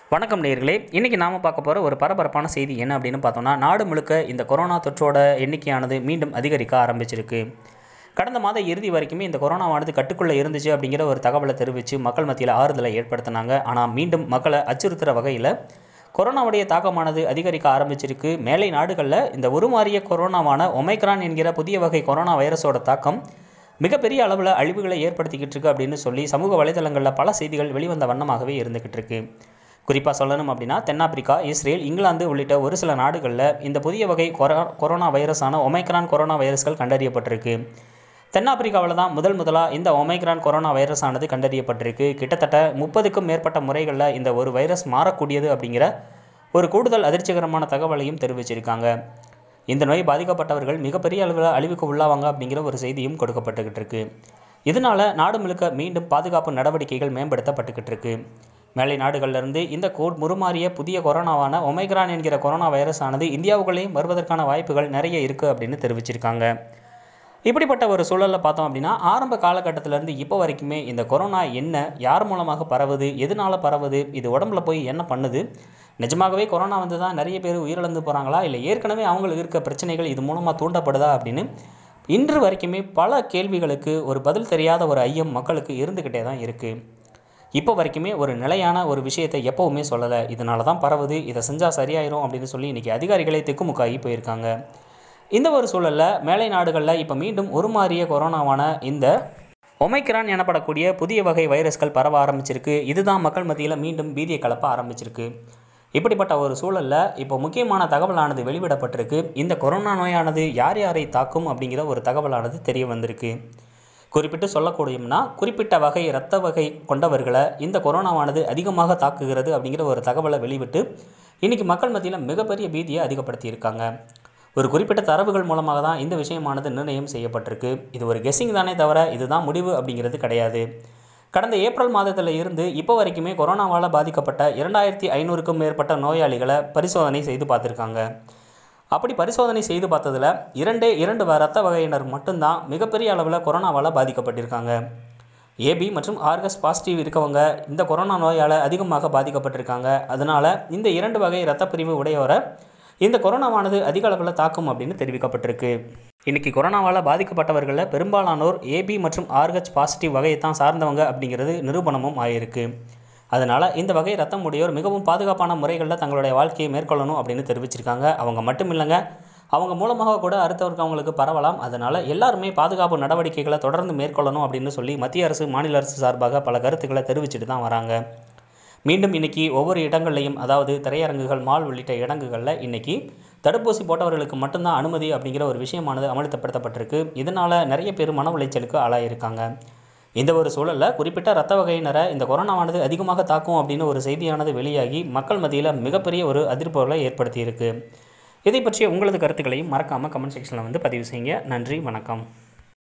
வணக்கம் நேயர்களே இன்றைக்கி நாம் பார்க்க போகிற ஒரு பரபரப்பான செய்தி என்ன அப்படின்னு பார்த்தோம்னா நாடு முழுக்க இந்த கொரோனா தொற்றோட எண்ணிக்கையானது மீண்டும் அதிகரிக்க ஆரம்பிச்சிருக்கு கடந்த மாத இறுதி வரைக்குமே இந்த கொரோனாவானது கட்டுக்குள்ளே இருந்துச்சு அப்படிங்கிற ஒரு தகவலை தெரிவித்து மக்கள் மத்தியில் ஆறுதலை ஏற்படுத்தினாங்க ஆனால் மீண்டும் மக்களை அச்சுறுத்துகிற வகையில் கொரோனாவுடைய தாக்கமானது அதிகரிக்க ஆரம்பிச்சிருக்கு மேலை நாடுகளில் இந்த உருமாறிய கொரோனாவான ஒமைக்ரான் என்கிற புதிய வகை கொரோனா வைரஸோட தாக்கம் மிகப்பெரிய அளவில் அழிவுகளை ஏற்படுத்திக்கிட்டு இருக்கு அப்படின்னு சொல்லி சமூக வலைதளங்களில் பல செய்திகள் வெளிவந்த வண்ணமாகவே இருந்துக்கிட்டு இருக்கு குறிப்பாக சொல்லணும் அப்படின்னா தென்னாப்பிரிக்கா இஸ்ரேல் இங்கிலாந்து உள்ளிட்ட ஒரு சில நாடுகளில் இந்த புதிய வகை கொரோ கொரோனா வைரஸான ஒமைக்ரான் கொரோனா வைரஸ்கள் கண்டறியப்பட்டிருக்கு தென்னாப்பிரிக்காவில் தான் முதல் முதலாக இந்த ஒமைக்ரான் கொரோனா வைரஸானது கண்டறியப்பட்டிருக்கு கிட்டத்தட்ட முப்பதுக்கும் மேற்பட்ட முறைகளில் இந்த ஒரு வைரஸ் மாறக்கூடியது அப்படிங்கிற ஒரு கூடுதல் அதிர்ச்சிகரமான தகவலையும் தெரிவிச்சிருக்காங்க இந்த நோய் பாதிக்கப்பட்டவர்கள் மிகப்பெரிய அளவில் அழிவுக்கு உள்ளாவாங்க அப்படிங்கிற ஒரு செய்தியும் கொடுக்கப்பட்டுக்கிட்டு இருக்கு இதனால் நாடு முழுக்க மீண்டும் பாதுகாப்பு நடவடிக்கைகள் மேம்படுத்தப்பட்டுக்கிட்டு இருக்கு மேலை நாடுகளிலிருந்து இந்த கோ முறுமாறிய புதிய கொரோனாவான ஒமைக்ரான் என்கிற கொரோனா வைரஸ் ஆனது இந்தியாவுக்குள்ளேயும் வருவதற்கான வாய்ப்புகள் நிறைய இருக்குது அப்படின்னு தெரிவிச்சிருக்காங்க இப்படிப்பட்ட ஒரு சூழலில் பார்த்தோம் அப்படின்னா ஆரம்ப காலகட்டத்திலேருந்து இப்போ வரைக்குமே இந்த கொரோனா என்ன யார் மூலமாக பரவுது எதனால் பரவுது இது உடம்புல போய் என்ன பண்ணுது நிஜமாகவே கொரோனா வந்து தான் நிறைய பேர் உயிரிழந்து போகிறாங்களா இல்லை ஏற்கனவே அவங்களுக்கு இருக்க பிரச்சனைகள் இது மூலமாக தூண்டப்படுதா அப்படின்னு இன்று வரைக்குமே பல கேள்விகளுக்கு ஒரு பதில் தெரியாத ஒரு ஐயம் மக்களுக்கு இருந்துக்கிட்டே தான் இருக்குது இப்போ வரைக்குமே ஒரு நிலையான ஒரு விஷயத்தை எப்போவுமே சொல்லலை இதனால தான் பரவுது இதை செஞ்சால் சரியாயிரும் அப்படின்னு சொல்லி இன்றைக்கி அதிகாரிகளே திக்குமுக்காகி போயிருக்காங்க இந்த ஒரு சூழலில் மேலை நாடுகளில் இப்போ மீண்டும் உருமாறிய கொரோனாவான இந்த ஒமைக்ரான் எனப்படக்கூடிய புதிய வகை வைரஸ்கள் பரவ ஆரம்பிச்சிருக்கு இதுதான் மக்கள் மத்தியில் மீண்டும் பீதியை கலப்ப ஆரம்பிச்சிருக்கு இப்படிப்பட்ட ஒரு சூழலில் இப்போ முக்கியமான தகவலானது வெளிவிடப்பட்டிருக்கு இந்த கொரோனா நோயானது யார் யாரை தாக்கும் அப்படிங்கிற ஒரு தகவலானது தெரிய வந்திருக்கு குறிப்பிட்டு சொல்லக்கூடியம்னா குறிப்பிட்ட வகை இரத்த வகை கொண்டவர்களை இந்த கொரோனாவானது அதிகமாக தாக்குகிறது அப்படிங்கிற ஒரு தகவலை வெளிவிட்டு இன்றைக்கி மக்கள் மத்தியில் மிகப்பெரிய பீதியை அதிகப்படுத்தியிருக்காங்க ஒரு குறிப்பிட்ட தரவுகள் மூலமாக தான் இந்த விஷயமானது நிர்ணயம் செய்யப்பட்டிருக்கு இது ஒரு கெஸ்ஸிங் தானே தவிர இதுதான் முடிவு அப்படிங்கிறது கிடையாது கடந்த ஏப்ரல் மாதத்தில் இருந்து இப்போ வரைக்குமே கொரோனாவால் பாதிக்கப்பட்ட இரண்டாயிரத்தி ஐநூறுக்கும் மேற்பட்ட நோயாளிகளை பரிசோதனை செய்து பார்த்துருக்காங்க அப்படி பரிசோதனை செய்து பார்த்ததில் இரண்டே இரண்டு வ- இரத்த வகையினர் மட்டும்தான் மிகப்பெரிய அளவில் கொரோனாவால் பாதிக்கப்பட்டிருக்காங்க ஏபி மற்றும் ஆர்கஸ் பாசிட்டிவ் இருக்கவங்க இந்த கொரோனா நோயால் அதிகமாக பாதிக்கப்பட்டிருக்காங்க அதனால் இந்த இரண்டு வகை இரத்த பிரிவு உடையவரை இந்த கொரோனாவானது அதிக அளவில் தாக்கும் அப்படின்னு தெரிவிக்கப்பட்டிருக்கு இன்னைக்கு கொரோனாவால் பாதிக்கப்பட்டவர்களில் பெரும்பாலானோர் ஏபி மற்றும் ஆர்ஹெச் பாசிட்டிவ் வகையை தான் சார்ந்தவங்க அப்படிங்கிறது நிரூபணமும் ஆகியிருக்கு அதனால் இந்த வகை ரத்தம் உடையோர் மிகவும் பாதுகாப்பான முறைகளில் தங்களுடைய வாழ்க்கையை மேற்கொள்ளணும் அப்படின்னு தெரிவிச்சிருக்காங்க அவங்க மட்டும் இல்லைங்க அவங்க மூலமாக கூட அடுத்தவருக்கு அவங்களுக்கு பரவலாம் அதனால் எல்லாருமே பாதுகாப்பு நடவடிக்கைகளை தொடர்ந்து மேற்கொள்ளணும் அப்படின்னு சொல்லி மத்திய அரசு மாநில அரசு சார்பாக பல கருத்துக்களை தெரிவிச்சுட்டு தான் வராங்க மீண்டும் இன்னைக்கு ஒவ்வொரு இடங்கள்லையும் அதாவது திரையரங்குகள் மால் உள்ளிட்ட இடங்குகளில் இன்னைக்கு தடுப்பூசி போட்டவர்களுக்கு மட்டும்தான் அனுமதி அப்படிங்கிற ஒரு விஷயமானது அமல்படுத்தப்பட்டிருக்கு இதனால் நிறைய பேர் மன உளைச்சலுக்கு ஆளாயிருக்காங்க இந்த ஒரு சூழலில் குறிப்பிட்ட ரத்த வகையினரை இந்த கொரோனாவானது அதிகமாக தாக்கும் அப்படின்னு ஒரு செய்தியானது வெளியாகி மக்கள் மத்தியில் மிகப்பெரிய ஒரு அதிர்ப்புகளை ஏற்படுத்தியிருக்கு இதை பற்றிய உங்களது கருத்துக்களையும் மறக்காமல் கமெண்ட் செக்ஷனில் வந்து பதிவு செய்யுங்க நன்றி வணக்கம்